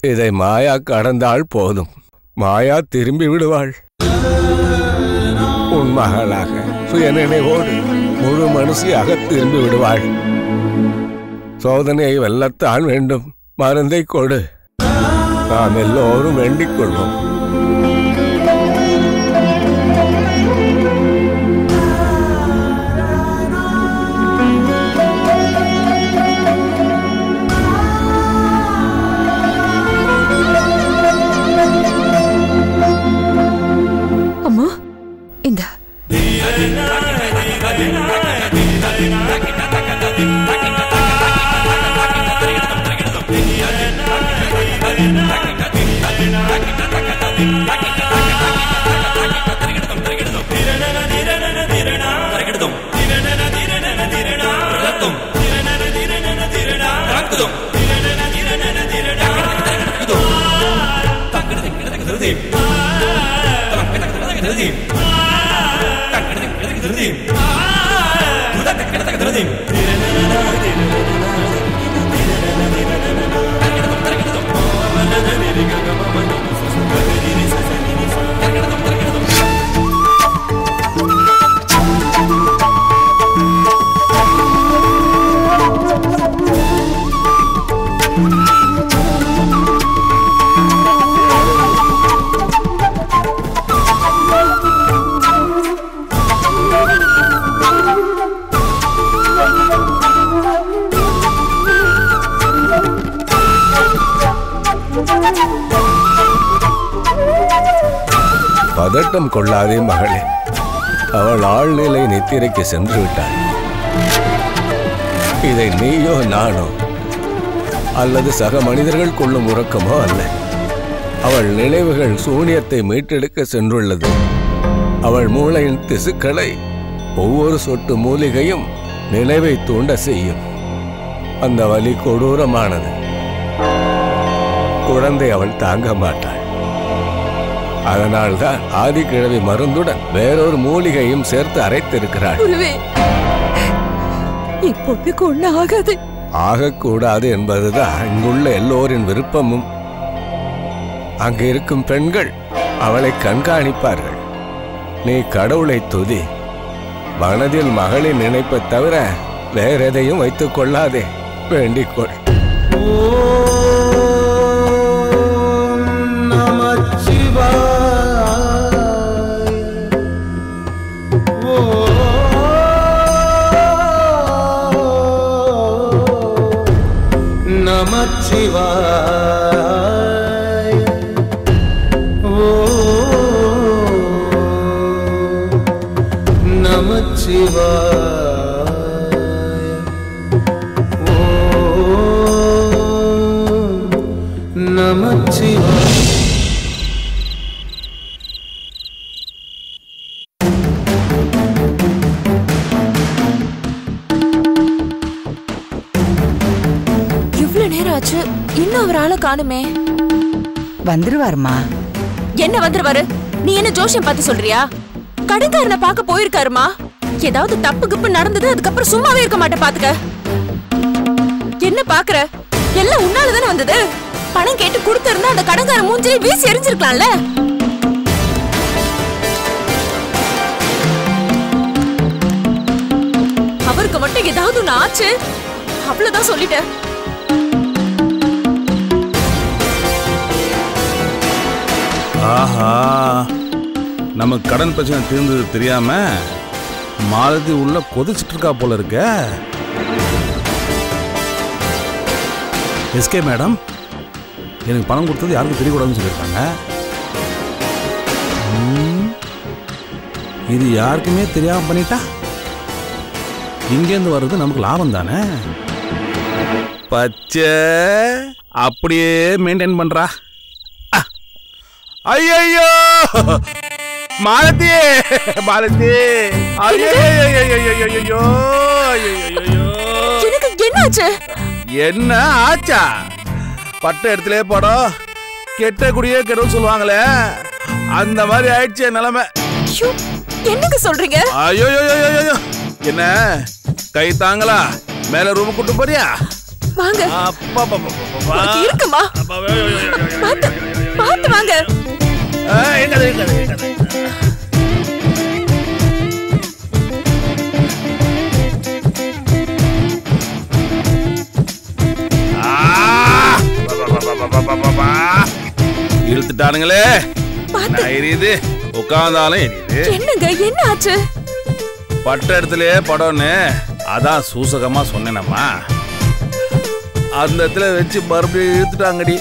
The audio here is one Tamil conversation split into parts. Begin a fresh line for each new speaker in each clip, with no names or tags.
இதை மாயா கடந்தால் போதும் மாயா திரும்பி விடுவாள் உன் மகளாக சுயநினைவோடு முழு மனுஷியாக திரும்பி விடுவாள் சோதனையை வெல்லத்தான் வேண்டும் மருந்தை கொடு நாம் எல்லோரும் வேண்டிக் கொள்வோம்
அம்மா இந்த
பதட்டம் கொள்ளாதே மகளே அவள் ஆழ்நிலை நித்திரைக்கு சென்று விட்டாள் இதை நீயோ நானோ அல்லது சக மனிதர்கள் கொள்ளும் உறக்கமோ அல்ல அவள் நினைவுகள் சூனியத்தை மீட்டெடுக்க சென்றுள்ளது அவள் மூளையின் திசுக்களை ஒவ்வொரு சொட்டு மூலிகையும் நினைவை தூண்ட செய்யும் அந்த வலி கொடூரமானது குழந்தை அவள் தாங்க மாட்டாள் அதனால்தான் ஆதிக்கிழவி மருந்துடன் வேறொரு மூலிகையும் சேர்த்து அரைத்திருக்கிறாள்
குருவே என் பொண்ணுக்கு ஒண்ணு ஆகாது
ஆகக்கூடாது என்பதுதான் இங்குள்ள எல்லோரின் விருப்பமும் அங்கு இருக்கும் பெண்கள் அவளை கண்காணிப்பார்கள் நீ கடவுளை துதி மனதில் மகளின் நினைப்பைத் தவிர வேற எதையும் வைத்துக் கொள்ளாதே வேண்டிக்கொள்
நமச்சிவாய ஓ நமச்சிவாய ஓ நமச்சிவாய
இவ்வளவு நேரம் ஆச்சு இன்னும் அவர் ஆளை காணுமே
வந்துருவாருமா
என்ன வந்துருவாரு நீ என்ன ஜோஷியம் பார்த்து சொல்றியா கடைக்காரனை பார்க்க போயிருக்காருமா ஏதாவது தப்பு கிப்பு நடந்தது அதுக்கப்புறம் சும்மாவே இருக்க மாட்டேன் பாத்துக்க என்ன பாக்குற எல்லாம் உன்னால தானே வந்தது பணம் கேட்டு கொடுத்திருந்தா அந்த கடைக்கார மூஞ்சிலே வீசி எரிஞ்சிருக்கலாம்ல அவருக்கு மட்டும் ஏதாவது ஒண்ணு ஆச்சு அவ்வளவுதான் சொல்லிட்டேன்
ஆஹா நமக்கு கடன் பிரச்சனை தீர்ந்தது தெரியாம மாலதி உள்ள கொதிச்சிட்டு இருக்கா போல இருக்க எஸ்கே மேடம் எனக்கு பணம் கொடுத்தது யாருக்கும் தெரியக்கூடாதுன்னு சொல்லியிருக்காங்க ம், இது யாருக்குமே தெரியாம பண்ணிட்டா இங்கேருந்து வர்றது நமக்கு லாபம் தானே பச்சை அப்படியே மெயின்டைன் பண்றா ஐயோ மாலதி மாலதி ஐயோ
எனக்கு என்னாச்சு
என்ன ஆச்சா பட்ட இடத்துல படம் கெட்ட குடியே கெடும் சொல்லுவாங்களே அந்த மாதிரி ஆயிடுச்சு என் நிலைமை
ஐயோ, என்னங்க சொல்றீங்க
ஐயோ என்ன கை தாங்களா மேல ரூம் கூட்டு போறியா
வாங்க
அப்பப்பப்பப்பப்பா.
உனக்கு இருக்குமா
அப்பா, ஐயோ, ஐயோ, ஐயோ, ஐயோ,
பார்த்து
ஐயோ, ஐயோ, ஐயோ.
பார்த்து வாங்க
ஆ, எங்கது, எங்கது, எங்கது. ஆ, பப்பப்பப்பப்பப்பப்பா. இழுத்துட்டானுங்களே
பார்த்து
நான் எரியுது உட்காந்தாலும் எரியுது
என்னங்க என்ன ஆச்சு
பட்ட இடத்துலயே படம்னு அதான் சூசகமா சொன்னேனம்மா அந்த இடத்துல வச்சு மறுபடியும் இழுத்துட்டாங்கடி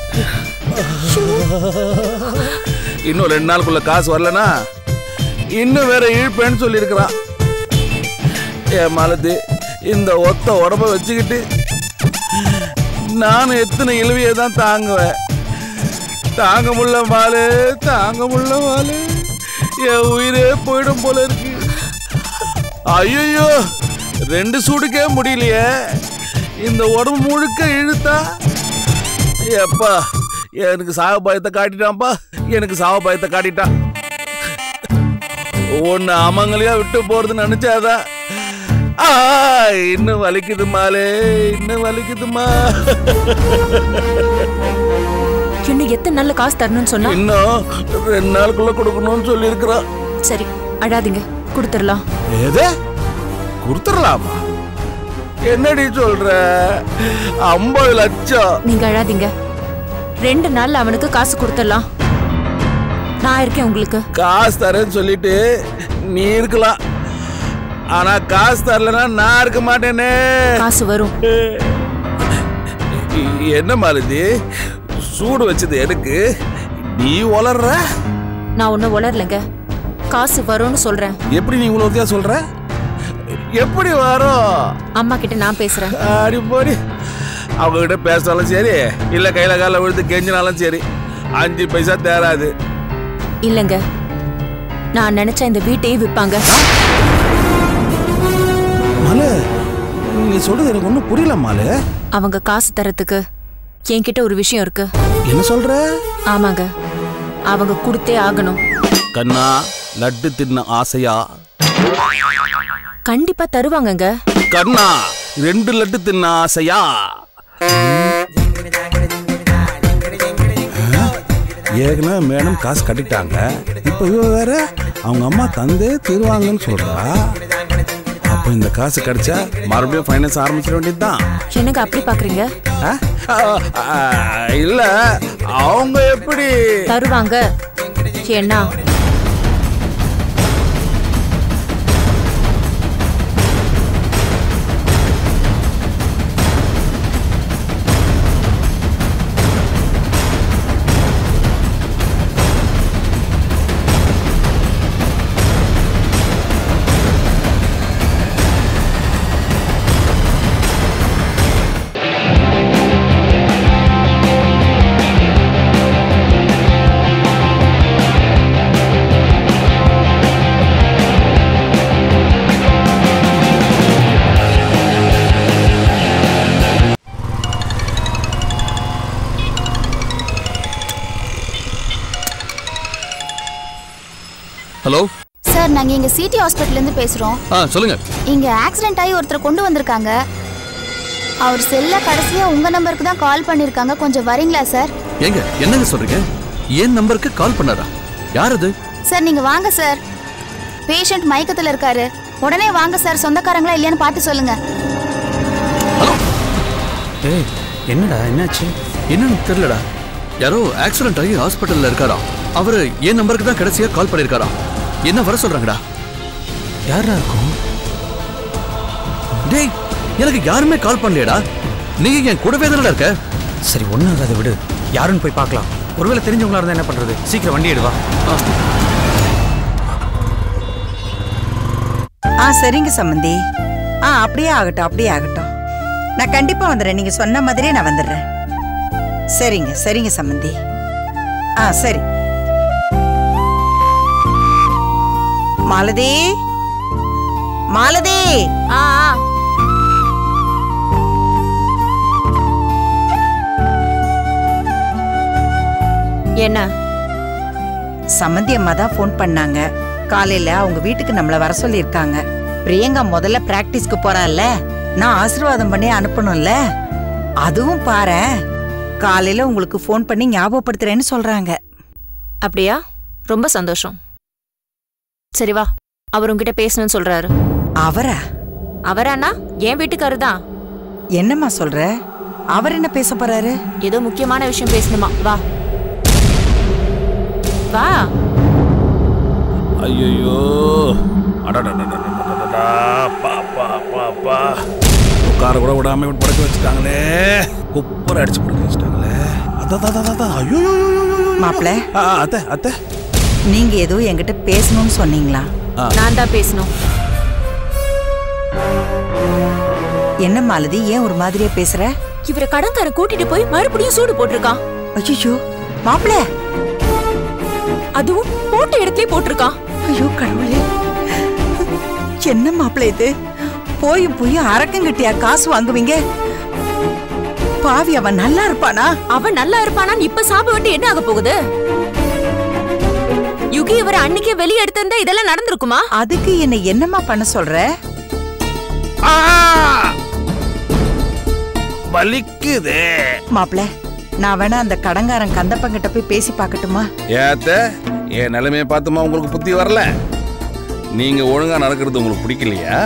இன்னும் ரெண்டு நாளுக்குள்ள காசு வரலனா இன்னும் வேற இழுப்பேன்னு சொல்லியிருக்கிறான் ஏன் மாலதி இந்த ஒத்த உடம்ப வச்சுக்கிட்டு நானும் எத்தனை இழுவியை தான் தாங்குவேன் தாங்க முடியல மாலு தாங்க முடியல மாலு என் உயிரே போயிடும் போல இருக்கு ஐயோ ரெண்டு சூடுக்கே முடியலையே இந்த உடம்பு முழுக்க இழுத்தா எப்பா எனக்கு சாவ பயத்தை காட்டிட்டான்ப்பா எனக்கு சாவ பயத்தை காட்டிட்டான் ஒன்னு அமங்கலியா விட்டு போறதுன்னு நினைச்சாதான் ஆ, இன்னும் வலிக்குது மாலே இன்னும் வலிக்குதுமா
இன்னும் எத்தனை நாள்ல காசு தரணும்னு சொன்னா
இன்னும் ரெண்டு நாளுக்குள்ள கொடுக்கணும்னு சொல்லியிருக்கிறான்
சரி அழாதீங்க கொடுத்துடலாம்
எது கொடுத்துடலாமா என்னடி சொல்ற ஐம்பது லட்சம்
நீங்க அழாதீங்க ரெண்டு நாள்ல அவனுக்கு காசு கொடுத்துடலாம் நான் இருக்கேன் உங்களுக்கு
காசு தரேன்னு சொல்லிட்டு நீ இருக்கலாம் ஆனா காசு தரலன்னா நான் இருக்க மாட்டேனே
காசு வரும்
என்ன மாலதி சூடு வச்சது எனக்கு நீ உளர்ற
நான் ஒன்னும் உளரலைங்க காசு வரும்னு சொல்றேன்
எப்படி நீ இவ்வளவு வித்தியா சொல்ற எப்படி வரும்
அம்மா கிட்ட நான் பேசுறேன்
ஆடி போடி அவங்க கிட்ட பேசினாலும் சரி இல்ல கையில கால விழுந்து கெஞ்சினாலும் சரி அஞ்சு பைசா தேராது
இல்லைங்க நான் நினைச்ச இந்த வீட்டையே விற்பாங்க
மாலு நீ சொல்றது எனக்கு ஒன்றும் புரியல மாலு
அவங்க காசு தரத்துக்கு என்கிட்ட ஒரு விஷயம் இருக்கு
என்ன சொல்ற
ஆமாங்க அவங்க கொடுத்தே ஆகணும்
கண்ணா லட்டு தின்ன ஆசையா
கண்டிப்பா தருவாங்கங்க
கண்ணா ரெண்டு லட்டு தின்ன ஆசையா ஏற்கனவே மேடம் காசு கட்டிட்டாங்க இப்போ இவ வேற அவங்க அம்மா தந்தே தருவாங்கன்னு சொல்றா அப்போ இந்த காசு கிடைச்சா மறுபடியும் ஃபைனான்ஸ் ஆரம்பிச்சிட வேண்டியதுதான்
என்னங்க அப்படி பாக்குறீங்க
ஆ? ஆ, ஆ, இல்ல அவங்க எப்படி
தருவாங்க ஏன்னா
ஹலோ
சார் நாங்க இங்க சிடி ஹாஸ்பிட்டல்ல இருந்து பேசுறோம்
ஆ சொல்லுங்க
இங்க ஆக்சிடென்ட் ஆகி ஒருத்தரை கொண்டு வந்திருக்காங்க அவர் செல்ல கடைசியா உங்க நம்பருக்கு தான் கால் பண்ணிருக்காங்க கொஞ்சம் வரீங்களா சார்
ஏங்க என்னங்க சொல்றீங்க என் நம்பருக்கு கால் பண்ணாரா யார் அது
சார் நீங்க வாங்க சார் பேஷண்ட் மயக்கத்துல இருக்காரு உடனே வாங்க சார் சொந்தக்காரங்களா இல்லையான்னு பார்த்து சொல்லுங்க
ஹலோ
ஏய் என்னடா என்னாச்சு
என்னன்னு தெரியலடா யாரோ ஆக்சிடென்ட் ஆகி ஹாஸ்பிட்டல்ல இருக்காராம் அவரு என் நம்பருக்கு தான் கடைசியா கால் பண்ணிருக்காராம் என்ன வர சொல்றாங்கடா
யாரா இருக்கும்
டேய் எனக்கு யாருமே கால் பண்ணலையேடா நீங்க என் கூடவே தானடா இருக்க
சரி ஒன்றும் ஆகாத விடு யாருன்னு போய் பார்க்கலாம் ஒருவேளை தெரிஞ்சவங்களா இருந்தா என்ன பண்றது சீக்கிரம் வண்டி எடுவா
ஆ சரிங்க சம்மந்தி ஆ அப்படியே ஆகட்டும் அப்படியே ஆகட்டும் நான் கண்டிப்பா வந்துடுறேன் நீங்க சொன்ன மாதிரியே நான் வந்துடுறேன் சரிங்க சரிங்க சம்மந்தி ஆ சரி மாலதி மாலதி
ஆ ஆ. என்ன
சம்மந்தி அம்மா தான் ஃபோன் பண்ணாங்க காலையில அவங்க வீட்டுக்கு நம்மள வர சொல்லியிருக்காங்க பிரியங்கா முதல்ல பிராக்டிஸ்க்கு போறாள்ல நான் ஆசீர்வாதம் பண்ணி அனுப்பணும்ல அதுவும் பாரேன் காலையில உங்களுக்கு ஃபோன் பண்ணி ஞாபகப்படுத்துறேன்னு சொல்றாங்க
அப்படியா ரொம்ப சந்தோஷம் சரி வா அவர் உங்ககிட்ட பேசணும்னு சொல்றாரு
அவரா
அவரானா என் வீட்டுக்காரர் தான்
என்னம்மா சொல்ற அவர் என்ன பேச போறாரு
ஏதோ முக்கியமான விஷயம் பேசணுமா வா வா
ஐயோ அடடடடடடடடா, பா பா பா பா உட்கார கூட விடாம இப்படி படுக்க வச்சுட்டாங்களே குப்பரை அடிச்சு படுக்க வச்சுட்டாங்களே அதான் அதான், அதான், அதான் ஐயோ ஐயோ, ஐயோ, ஐயோ, ஐயோ.
மாப்பிள
ஆ, அத்தை அத்தை
நீங்க ஏதோ என்கிட்ட பேசணும்னு சொன்னீங்களா
நான் தான் பேசணும்
என்ன மாலதி ஏன் ஒரு மாதிரியா பேசுற
இவரை கடன்காரன் கூட்டிட்டு போய் மறுபடியும் சூடு போட்டிருக்கான்
ஐயோ மாப்பிள
அதுவும் போட்ட இடத்துலயே போட்டிருக்கான்
ஐயோ கடவுளே என்ன மாப்பிள இது போய் போய் அரக்கங்கட்டியா காசு வாங்குவீங்க பாவி அவன் நல்லா இருப்பானா
அவன் நல்லா இருப்பானான்னு இப்ப சாப விட்டு என்ன ஆக போகுது யுகி இவரை அன்னைக்கே வெளியே எடுத்திருந்தா இதெல்லாம் நடந்திருக்குமா
அதுக்கு என்ன என்னம்மா பண்ண சொல்ற
ஆ! வலிக்குதே
மாப்பிள நான் வேணா அந்த கடங்காரன் கந்தப்பங்கிட்ட போய் பேசி பார்க்கட்டுமா
ஏத்த என் நிலைமையை பார்த்துமா உங்களுக்கு புத்தி வரல நீங்க ஒழுங்கா நடக்கிறது உங்களுக்கு பிடிக்கலையா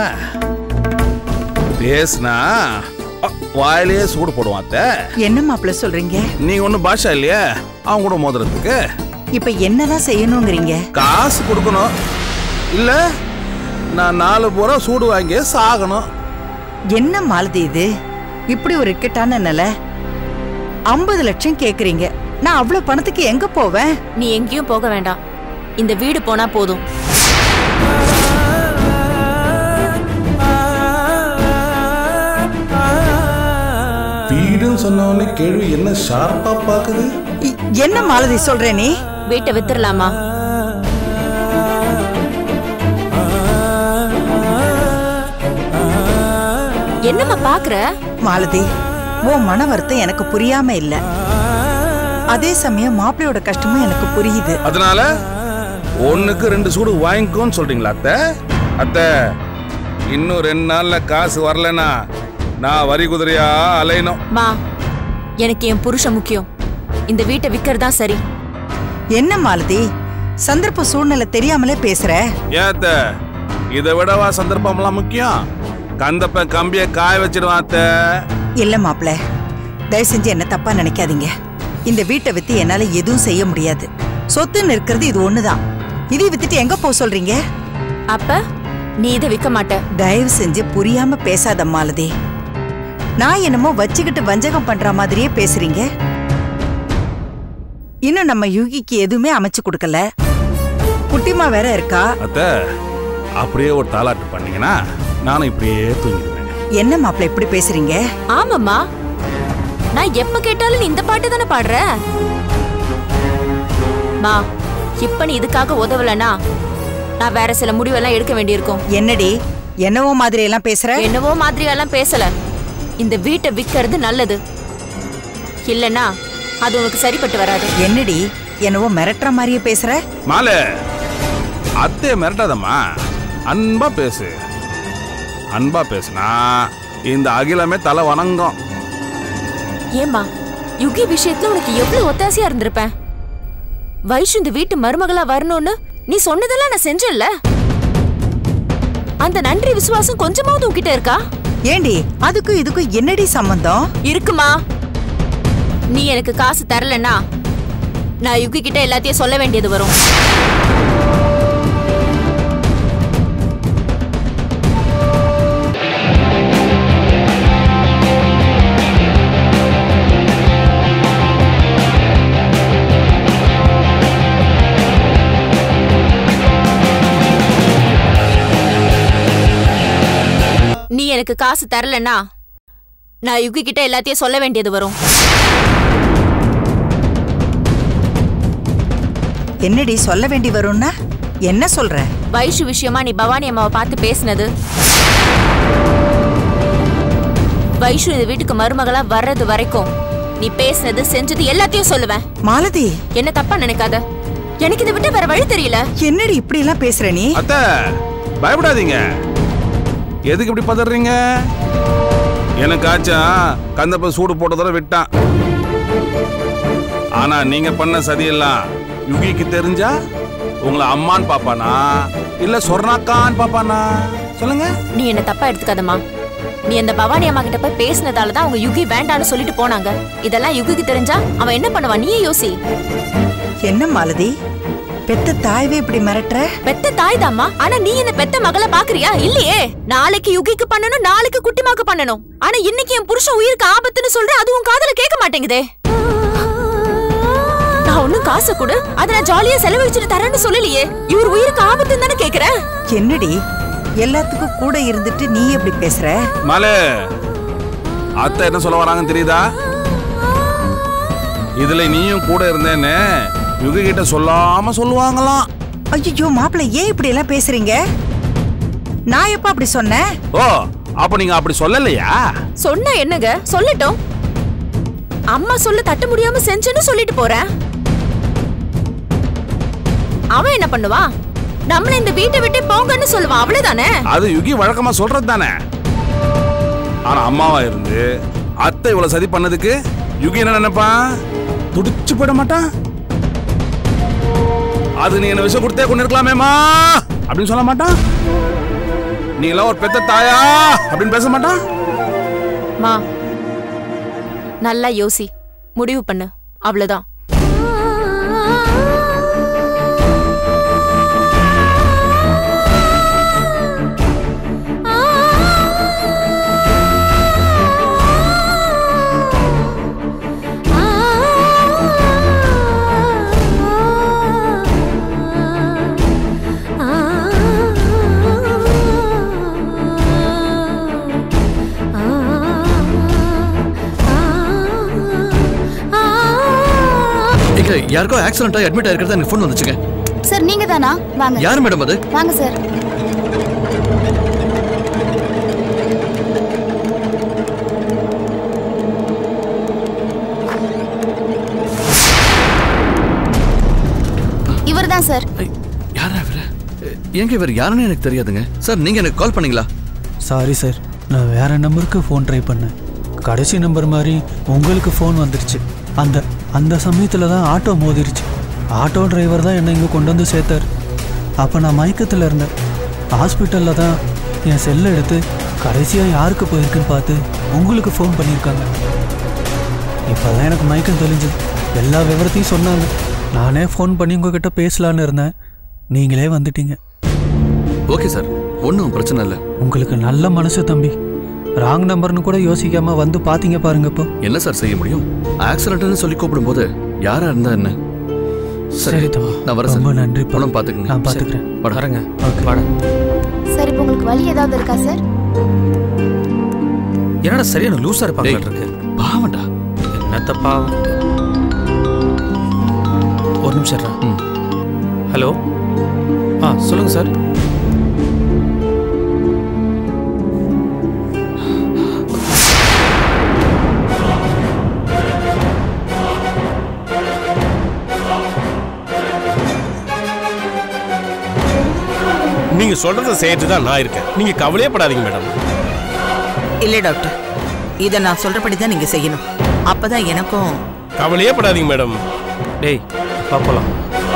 பேசுனா அ, வாயிலேயே சூடு போடுவான் அத்தை
என்ன மாப்பிள சொல்றீங்க
நீங்க ஒன்றும் பாஷா இல்லையா அவன் கூட மோதுறதுக்கு
இப்ப என்னதான் செய்யணுங்கிறீங்க
காசு கொடுக்கணும் இல்ல நான் நாலு பூரா சூடு வாங்கி சாகணும்
என்ன மாலதி இது இப்படி ஒரு இக்கட்டான நிலை ஐம்பது லட்சம் கேக்குறீங்க நான் அவ்வளவு பணத்துக்கு எங்க போவேன்
நீ எங்கேயும் போக வேண்டாம் இந்த வீடு போனா போதும்
வீடுன்னு சொன்ன உடனே கேள்வி என்ன ஷார்ப்பா பாக்குது
இ- என்ன மாலதி சொல்ற நீ
வீட்டை வித்துடலாமா என்னம்மா பாக்குற
மாலதி உன் மன வருத்தம் எனக்கு புரியாம இல்ல அதே சமயம் மாப்பிள்ளையோட கஷ்டமும் எனக்கு புரியுது
அதனால ஒண்ணுக்கு ரெண்டு சூடு வாங்கிக்கோன்னு சொல்றீங்களா அத்தை அத்தை இன்னும் ரெண்டு நாள்ல காசு வரலனா நான் வரி குதிரையா அலையணும்
மா எனக்கு என் புருஷன் முக்கியம் இந்த வீட்டை விக்கிறதா சரி
என்ன மாலதி சந்தர்ப்ப சூழ்நிலை தெரியாமலே பேசுற
ஏத்த இதை விடவா சந்தர்ப்பம்லாம் முக்கியம் கந்தப்ப கம்பிய காய வச்சிடுவான் அத்தை
இல்ல மாப்பிள்ள தயவு செஞ்சு என்ன தப்பா நினைக்காதீங்க இந்த வீட்டை வித்து என்னால எதுவும் செய்ய முடியாது சொத்துன்னு இருக்கிறது இது ஒண்ணுதான் இதை வித்துட்டு எங்க போக சொல்றீங்க
அப்ப நீ இதை விற்க மாட்ட
தயவு செஞ்சு புரியாம பேசாத மாலதி நான் என்னமோ வச்சுக்கிட்டு வஞ்சகம் பண்ற மாதிரியே பேசுறீங்க இன்னும் நம்ம யூகிக்கு எதுவுமே அமைச்சு கொடுக்கல குட்டிமா வேற இருக்கா
அத்தை அப்படியே ஒரு தாலாட்டு பண்ணீங்கன்னா நானும் இப்படியே தூங்கிடுவேன்
என்ன மாப்பிள்ள இப்படி பேசுறீங்க
ஆமாம்மா நான் எப்ப கேட்டாலும் நீ இந்த பாட்டு தானே பாடுற மா இப்ப நீ இதுக்காக உதவலனா நான் வேற சில முடிவெல்லாம் எடுக்க வேண்டியிருக்கும்
என்னடி என்னவோ மாதிரி எல்லாம் பேசுற
என்னவோ மாதிரியெல்லாம் பேசல இந்த வீட்டை விக்கிறது நல்லது இல்லனா அது உனக்கு சரிப்பட்டு வராது
என்னடி என்னவோ மிரட்டுற மாதிரியே பேசுற
மாலே அத்தைய மிரட்டாதம்மா அன்பா பேசு அன்பா பேசுனா இந்த அகிலமே தலை வணங்கும்
ஏம்மா யுகி விஷயத்துல உனக்கு எவ்வளவு ஒத்தாசையா இருந்திருப்பேன் வைஷு இந்த வீட்டு மருமகளா வரணும்னு நீ சொன்னதெல்லாம் நான் செஞ்சேன்ல அந்த நன்றி விசுவாசம் கொஞ்சமாவது உன்கிட்ட இருக்கா
ஏண்டி அதுக்கும் இதுக்கும் என்னடி சம்பந்தம்
இருக்குமா நீ எனக்கு காசு தரலன்னா நான் யுகி கிட்ட எல்லாத்தையும் சொல்ல வேண்டியது வரும் நீ எனக்கு காசு தரலன்னா நான் யுகி கிட்ட எல்லாத்தையும் சொல்ல வேண்டியது வரும்
என்னடி சொல்ல வேண்டி வரும்னா என்ன சொல்ற
வைஷு விஷயமா நீ பவானி அம்மாவை பார்த்து பேசினது வைஷு இந்த வீட்டுக்கு மருமகளா வர்றது வரைக்கும் நீ பேசினது செஞ்சது எல்லாத்தையும் சொல்லுவேன்
மாலதி
என்ன தப்பா நினைக்காத எனக்கு இதை விட்டு வேற வழி தெரியல
என்னடி இப்படி எல்லாம் பேசுற நீ
அத்தை பயப்படாதீங்க எதுக்கு இப்படி பதறீங்க எனக்காச்சும் கந்தப்ப சூடு போட்டதோட விட்டான் ஆனா நீங்க பண்ண சதியெல்லாம் யுகிக்கு தெரிஞ்சா உங்களை அம்மான்னு பாப்பானா இல்ல சொர்ணாக்கான்னு பாப்பானா சொல்லுங்க
நீ என்ன தப்பா எடுத்துக்காதம்மா நீ அந்த பவானி அம்மா கிட்ட போய் பேசினதால தான் அவங்க யுகி வேண்டான்னு சொல்லிட்டு போனாங்க இதெல்லாம் யுகிக்கு தெரிஞ்சா அவன் என்ன பண்ணுவான் நீயே யோசி
என்ன மாலதி பெத்த தாய்வே இப்படி மிரட்டுற
பெத்த தாய் தாம்மா ஆனா நீ என்ன பெத்த மகளை பாக்குறியா இல்லையே நாளைக்கு யுகிக்கு பண்ணணும் நாளைக்கு குட்டிமாக்கு பண்ணணும் ஆனா இன்னைக்கு என் புருஷன் உயிருக்கு ஆபத்துன்னு சொல்றேன் அது உன் காதுல கேட்க மாட்டேங்குதே நான் ஒண்ணும் காசு கொடு அத நான் ஜாலியா செலவழிச்சிட்டு தரேன்னு சொல்லலையே இவர் உயிருக்கு ஆபத்துன்னு தானே கேக்குறேன்
என்னடி எல்லாத்துக்கும் கூட இருந்துட்டு நீ எப்படி பேசுற
மலை அத்தை என்ன சொல்ல வராங்கன்னு தெரியுதா இதுல நீயும் கூட இருந்தேன்னு யுகி கிட்ட சொல்லாம சொல்லுவாங்களாம்
ஐயோ மாப்பிள்ளை ஏன் இப்படி எல்லாம் பேசுறீங்க நான் எப்ப அப்படி சொன்னேன்
ஓ அப்ப நீங்க அப்படி சொல்லலையா
சொன்னா என்னங்க சொல்லட்டும் அம்மா சொல்ல தட்ட முடியாம செஞ்சேன்னு சொல்லிட்டு போறேன் அவன் என்ன பண்ணுவான் நம்மள இந்த வீட்டை விட்டு போங்கன்னு சொல்லுவான் அவ்வளவுதானே
அது யுகி வழக்கமா சொல்றது தானே ஆனா அம்மாவா இருந்து அத்தை இவ்வளவு சதி பண்ணதுக்கு யுகி என்ன நினைப்பான் துடிச்சு போயிட மாட்டான் அது நீ என்ன விஷயம் கொடுத்தே கொண்டு இருக்கலாமேமா அப்படின்னு சொல்ல மாட்டான் நீ எல்லாம் ஒரு பெத்த தாயா அப்படின்னு பேச மாட்டான்
மா நல்லா யோசி முடிவு பண்ணு அவ்வளவுதான்
இங்க யாருக்கோ ஆக்சிடென்ட் ஆகி அட்மிட் ஆயிருக்கிறது எனக்கு ஃபோன் வந்துச்சுங்க
சார் நீங்க தானா வாங்க
யார் மேடம் அது
வாங்க சார் இவர்தான் சார்
ஐ, யாரா இவரு எங்க இவர் யாருன்னு எனக்கு தெரியாதுங்க சார் நீங்க எனக்கு கால் பண்ணீங்களா
சாரி சார் நான் வேற நம்பருக்கு ஃபோன் ட்ரை பண்ணேன் கடைசி நம்பர் மாதிரி உங்களுக்கு ஃபோன் வந்துருச்சு அந்த அந்த சமயத்தில் தான் ஆட்டோ மோதிருச்சு ஆட்டோ டிரைவர் தான் என்னை இங்கே கொண்டு வந்து சேர்த்தார் அப்போ நான் மயக்கத்தில் இருந்தேன் ஹாஸ்பிட்டலில் தான் என் செல்லை எடுத்து கடைசியாக யாருக்கு போயிருக்குன்னு பார்த்து உங்களுக்கு ஃபோன் பண்ணியிருக்காங்க இப்போ தான் எனக்கு மயக்கம் தெளிஞ்சது எல்லா விவரத்தையும் சொன்னாங்க நானே ஃபோன் பண்ணி உங்ககிட்ட பேசலான்னு இருந்தேன் நீங்களே வந்துட்டீங்க
ஓகே சார் ஒன்றும் பிரச்சனை இல்லை
உங்களுக்கு நல்ல மனசு தம்பி ராங் நம்பர்னு கூட யோசிக்காம வந்து பாத்தீங்க பாருங்க இப்போ
என்ன சார் செய்ய முடியும் ஆக்சிடென்ட்னு சொல்லி கூப்பிடும்போது யாரா இருந்தா என்ன
சரி தம்பி
நான் வரேன்
ரொம்ப
சார்
நன்றி
உடம்பு பார்த்துக்குங்க
நான் பாத்துக்கிறேன்
வாடா.
வரேங்க ஓகே வாடா
சார் இப்போ உங்களுக்கு வலி ஏதாவது இருக்கா சார்
என்னடா சரியான லூசா இருப்பாங்க
டேய்.
இருக்கு
பாவண்டா
என்னத்த பாவம் ஒரு நிமிஷம் இருடா.
ம்.
ஹலோ ஆ சொல்லுங்க சார்
நீங்க சொல்றத செய்யிட்டு தான் நான் இருக்கேன் நீங்க கவலையே படாதீங்க மேடம்
இல்ல டாக்டர் இதை நான் சொல்றபடி தான் நீங்க செய்யணும் அப்பதான் எனக்கும்
கவலையே படாதீங்க மேடம்
டேய் பார்ப்பலாம்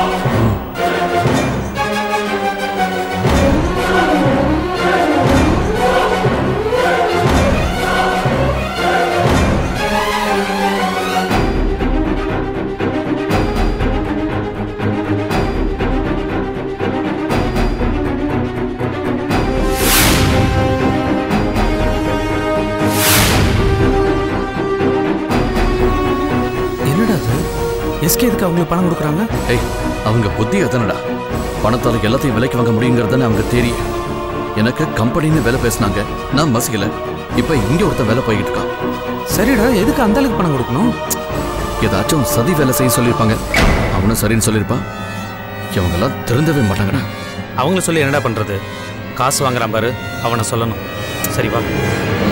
என்னடா அது எஸ்கே எதுக்கு அவங்களுக்கு பணம் கொடுக்குறாங்க
ஏய் அவங்க புத்தி அதானடா பணத்தால எல்லாத்தையும் விலைக்கு வாங்க முடியுங்கிறதுன்னு அவங்க தெரியும் எனக்கு கம்பெனின்னு வேலை பேசுனாங்க நான் மசிக்கல இப்ப இங்க ஒருத்தன் வேலை போய்கிட்டு இருக்கான்
சரிடா எதுக்கு அந்த அளவுக்கு பணம் கொடுக்கணும்
ஏதாச்சும் சதி வேலை செய்ய சொல்லியிருப்பாங்க அவனும் சரின்னு சொல்லியிருப்பான் இவங்கெல்லாம் திருந்தவே மாட்டாங்கடா
அவங்கள சொல்லி என்னடா பண்றது காசு வாங்குறான் பாரு அவனை சொல்லணும் சரி வா